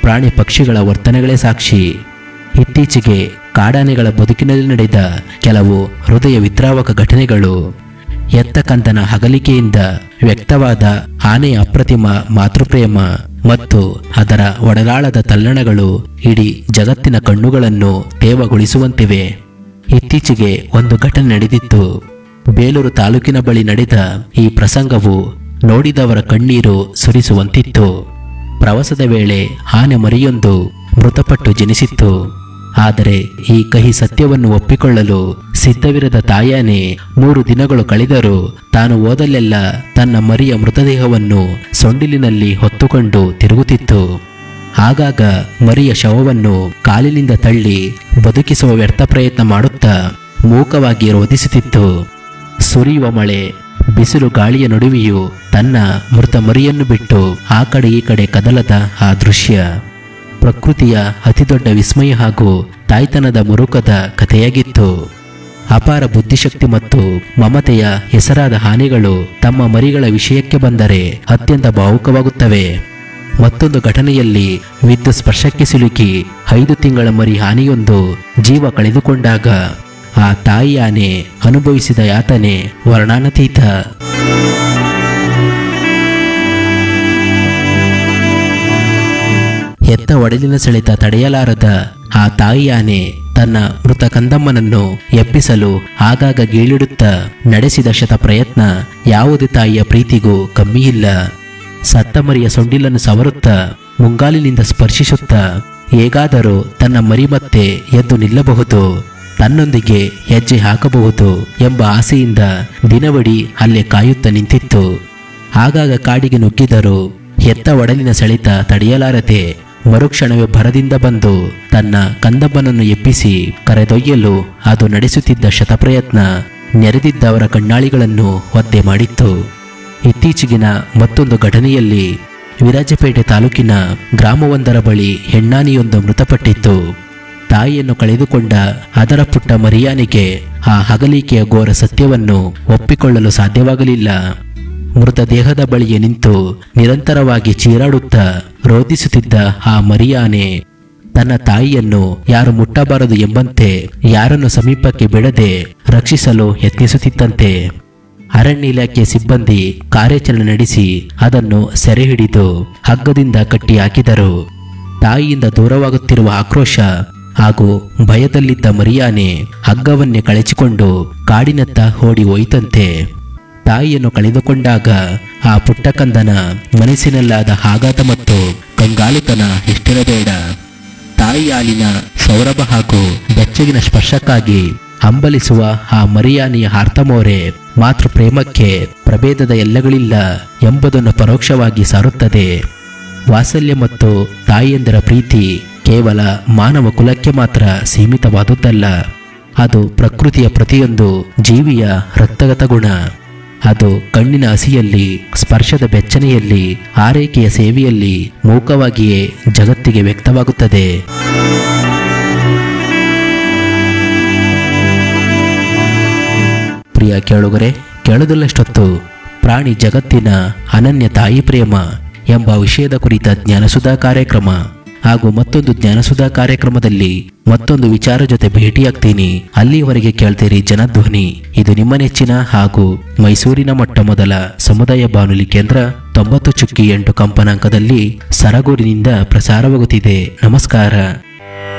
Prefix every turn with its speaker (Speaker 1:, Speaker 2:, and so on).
Speaker 1: ಪ್ರಾಣಿ ಪಕ್ಷಿಗಳ ವರ್ತನೆಗಳೇ ಸಾಕ್ಷಿ ಇತ್ತೀಚೆಗೆ ಕಾಡಾನೆಗಳ ಬದುಕಿನಲ್ಲಿ ನಡೆದ ಕೆಲವು ಹೃದಯ ವಿದ್ರಾವಕ ಘಟನೆಗಳು ಎತ್ತ ಕಂದನ ಹಗಲಿಕೆಯಿಂದ ವ್ಯಕ್ತವಾದ ಆನೆಯ ಅಪ್ರತಿಮ ಮಾತೃಪ್ರೇಮ ಮತ್ತು ಅದರ ಒಡಲಾಳದ ತಲ್ಲಣಗಳು ಇಡೀ ಜಗತ್ತಿನ ಕಣ್ಣುಗಳನ್ನು ತೇವಗೊಳಿಸುವಂತಿವೆ ಇತ್ತೀಚೆಗೆ ಒಂದು ಘಟನೆ ನಡೆದಿತ್ತು ಬೇಲೂರು ತಾಲೂಕಿನ ಬಳಿ ನಡೆದ ಈ ಪ್ರಸಂಗವು ನೋಡಿದವರ ಕಣ್ಣೀರು ಸುರಿಸುವಂತಿತ್ತು ಪ್ರವಾಸದ ವೇಳೆ ಆನೆ ಮರಿಯೊಂದು ಮೃತಪಟ್ಟು ಜನಿಸಿತ್ತು ಆದರೆ ಈ ಕಹಿ ಸತ್ಯವನ್ನು ಒಪ್ಪಿಕೊಳ್ಳಲು ಸಿದ್ಧವಿರದ ತಾಯಾನೆ ಮೂರು ದಿನಗಳು ಕಳೆದರೂ ತಾನು ಓದಲೆಲ್ಲ ತನ್ನ ಮರಿಯ ಮೃತದೇಹವನ್ನು ಸೊಂಡಿಲಿನಲ್ಲಿ ಹೊತ್ತುಕೊಂಡು ತಿರುಗುತ್ತಿತ್ತು ಆಗಾಗ ಮರಿಯ ಶವವನ್ನು ಕಾಲಿನಿಂದ ತಳ್ಳಿ ಬದುಕಿಸುವ ವ್ಯರ್ಥ ಪ್ರಯತ್ನ ಮಾಡುತ್ತಾ ಮೂಕವಾಗಿ ರೋಧಿಸುತ್ತಿತ್ತು ಸುರಿಯುವ ಮಳೆ ಬಿಸಿಲು ಗಾಳಿಯ ನಡುವೆಯೂ ತನ್ನ ಮೃತ ಮರಿಯನ್ನು ಬಿಟ್ಟು ಆ ಕಡೆ ಈ ಕಡೆ ಕದಲದ ಆ ದೃಶ್ಯ ಪ್ರಕೃತಿಯ ಅತಿದೊಡ್ಡ ವಿಸ್ಮಯ ಹಾಗೂ ತಾಯ್ತನದ ಮುರುಕದ ಕಥೆಯಾಗಿತ್ತು ಅಪಾರ ಬುದ್ಧಿಶಕ್ತಿ ಮತ್ತು ಮಮತೆಯ ಹೆಸರಾದ ಹಾನಿಗಳು ತಮ್ಮ ಮರಿಗಳ ವಿಷಯಕ್ಕೆ ಬಂದರೆ ಅತ್ಯಂತ ಭಾವುಕವಾಗುತ್ತವೆ ಮತ್ತೊಂದು ಘಟನೆಯಲ್ಲಿ ವಿದ್ಯುತ್ ಸ್ಪರ್ಶಕ್ಕೆ ಸಿಲುಕಿ ಐದು ತಿಂಗಳ ಮರಿ ಹಾನಿಯೊಂದು ಜೀವ ಕಳೆದುಕೊಂಡಾಗ ಆ ತಾಯಿ ಆನೆ ಅನುಭವಿಸಿದ ಯಾತನೆ ವರ್ಣಾನತೀತ ಎತ್ತ ಒಡಲಿನ ಸೆಳೆತ ತಡೆಯಲಾರದ ಆ ತಾಯಿ ಆನೆ ತನ್ನ ಮೃತ ಕಂದಮ್ಮನನ್ನು ಎಪ್ಪಿಸಲು ಆಗಾಗ ಗೀಳಿಡುತ್ತಾ ನಡೆಸಿದ ಶತ ಪ್ರಯತ್ನ ಯಾವುದೇ ತಾಯಿಯ ಪ್ರೀತಿಗೂ ಕಮ್ಮಿಯಿಲ್ಲ ಸತ್ತ ಮರಿಯ ಸೊಂಡಿಲನ್ನು ಸವರುತ್ತಾ ಮುಂಗಾಲಿನಿಂದ ಸ್ಪರ್ಶಿಸುತ್ತಾ ಹೇಗಾದರೂ ತನ್ನ ಮರಿ ಮತ್ತೆ ಎದ್ದು ನಿಲ್ಲಬಹುದು ತನ್ನೊಂದಿಗೆ ಹೆಜ್ಜೆ ಹಾಕಬಹುದು ಎಂಬ ಆಸೆಯಿಂದ ದಿನವಡಿ ಅಲ್ಲೇ ಕಾಯುತ್ತಾ ನಿಂತಿತ್ತು ಆಗಾಗ ಕಾಡಿಗೆ ನುಗ್ಗಿದರೂ ಎತ್ತ ಒಡಲಿನ ಸೆಳೆತ ತಡೆಯಲಾರದೆ ಮರುಕ್ಷಣವೇ ಭರದಿಂದ ಬಂದು ತನ್ನ ಕಂದಬ್ಬನನ್ನು ಎಬ್ಬಿಸಿ ಕರೆದೊಯ್ಯಲು ಅದು ನಡೆಸುತ್ತಿದ್ದ ಶತಪ್ರಯತ್ನ ನೆರೆದಿದ್ದವರ ಕಣ್ಣಾಳಿಗಳನ್ನು ಒದ್ದೆ ಮಾಡಿತ್ತು ಇತ್ತೀಚೆಗಿನ ಮತ್ತೊಂದು ಘಟನೆಯಲ್ಲಿ ವಿರಾಜಪೇಟೆ ತಾಲೂಕಿನ ಗ್ರಾಮವೊಂದರ ಬಳಿ ಹೆಣ್ಣಾನಿಯೊಂದು ಮೃತಪಟ್ಟಿತ್ತು ತಾಯಿಯನ್ನು ಕಳೆದುಕೊಂಡ ಅದರ ಪುಟ್ಟ ಮರಿಯಾನಿಗೆ ಆ ಹಗಲಿಕೆಯ ಘೋರ ಸತ್ಯವನ್ನು ಒಪ್ಪಿಕೊಳ್ಳಲು ಸಾಧ್ಯವಾಗಲಿಲ್ಲ ಮೃತದೇಹದ ಬಳಿಯೇ ನಿಂತು ನಿರಂತರವಾಗಿ ಚೀರಾಡುತ್ತಾ ರೋಧಿಸುತ್ತಿದ್ದ ಆ ಮರಿಯಾನೆ ತನ್ನ ತಾಯಿಯನ್ನು ಯಾರು ಮುಟ್ಟಬಾರದು ಎಂಬಂತೆ ಯಾರನ್ನು ಸಮೀಪಕ್ಕೆ ಬಿಡದೆ ರಕ್ಷಿಸಲು ಯತ್ನಿಸುತ್ತಿತ್ತಂತೆ ಅರಣ್ಯ ಇಲಾಖೆ ಸಿಬ್ಬಂದಿ ಕಾರ್ಯಾಚರಣೆ ನಡೆಸಿ ಅದನ್ನು ಸೆರೆ ಹಿಡಿದು ಹಗ್ಗದಿಂದ ಕಟ್ಟಿ ಹಾಕಿದರು ತಾಯಿಯಿಂದ ದೂರವಾಗುತ್ತಿರುವ ಆಕ್ರೋಶ ಹಾಗೂ ಭಯದಲ್ಲಿದ್ದ ಮರಿಯಾನೆ ಹಗ್ಗವನ್ನೇ ಕಳಚಿಕೊಂಡು ಕಾಡಿನತ್ತ ಓಡಿ ಹೋಯಿತಂತೆ ತಾಯಿಯನ್ನು ಕಳೆದುಕೊಂಡಾಗ ಆ ಪುಟ್ಟಕಂದನ ಮನಸ್ಸಿನಲ್ಲಾದ ಆಘಾತ ಮತ್ತು ಕಂಗಾಲುತನ ಎಷ್ಟಿರಬೇಡ ತಾಯಿ ಹಾಲಿನ ಸೌರಭ ಹಾಗೂ ಬೆಚ್ಚಗಿನ ಸ್ಪರ್ಶಕ್ಕಾಗಿ ಹಂಬಲಿಸುವ ಆ ಮರಿಯಾನಿಯ ಆರ್ತಮೋರೆ ಮಾತೃ ಪ್ರೇಮಕ್ಕೆ ಪ್ರಭೇದದ ಎಲ್ಲಗಳಿಲ್ಲ ಎಂಬುದನ್ನು ಪರೋಕ್ಷವಾಗಿ ಸಾರುತ್ತದೆ ವಾತ್ಸಲ್ಯ ಮತ್ತು ತಾಯಿಯಂದರ ಪ್ರೀತಿ ಕೇವಲ ಮಾನವ ಕುಲಕ್ಕೆ ಮಾತ್ರ ಸೀಮಿತವಾದುದಲ್ಲ ಅದು ಪ್ರಕೃತಿಯ ಪ್ರತಿಯೊಂದು ಜೀವಿಯ ರಕ್ತಗತ ಗುಣ ಅದು ಕಣ್ಣಿನ ಹಸಿಯಲ್ಲಿ ಸ್ಪರ್ಶದ ಬೆಚ್ಚನೆಯಲ್ಲಿ ಆರೈಕೆಯ ಸೇವೆಯಲ್ಲಿ ಮೂಕವಾಗಿಯೇ ಜಗತ್ತಿಗೆ ವ್ಯಕ್ತವಾಗುತ್ತದೆ ಪ್ರಿಯ ಕೇಳುಗರೆ ಕೇಳದಲ್ಲಷ್ಟೊತ್ತು ಪ್ರಾಣಿ ಜಗತ್ತಿನ ಅನನ್ಯ ತಾಯಿ ಪ್ರೇಮ ಎಂಬ ವಿಷಯದ ಕುರಿತ ಜ್ಞಾನಸುಧಾ ಕಾರ್ಯಕ್ರಮ ಹಾಗೂ ಮತ್ತೊಂದು ಜ್ಞಾನಸುಧಾ ಕಾರ್ಯಕ್ರಮದಲ್ಲಿ ಮತ್ತೊಂದು ವಿಚಾರ ಜೊತೆ ಭೇಟಿಯಾಗ್ತೀನಿ ಅಲ್ಲಿಯವರೆಗೆ ಕೇಳ್ತೀರಿ ಜನಧ್ವನಿ ಇದು ನಿಮ್ಮ ನೆಚ್ಚಿನ ಹಾಗೂ ಮೈಸೂರಿನ ಮೊಟ್ಟ ಮೊದಲ ಸಮುದಾಯ ಬಾನುಲಿ ಕೇಂದ್ರ ತೊಂಬತ್ತು ಚುಕ್ಕಿ ಎಂಟು ಕಂಪನಾಂಕದಲ್ಲಿ ಸರಗೂರಿನಿಂದ ಪ್ರಸಾರವಾಗುತ್ತಿದೆ ನಮಸ್ಕಾರ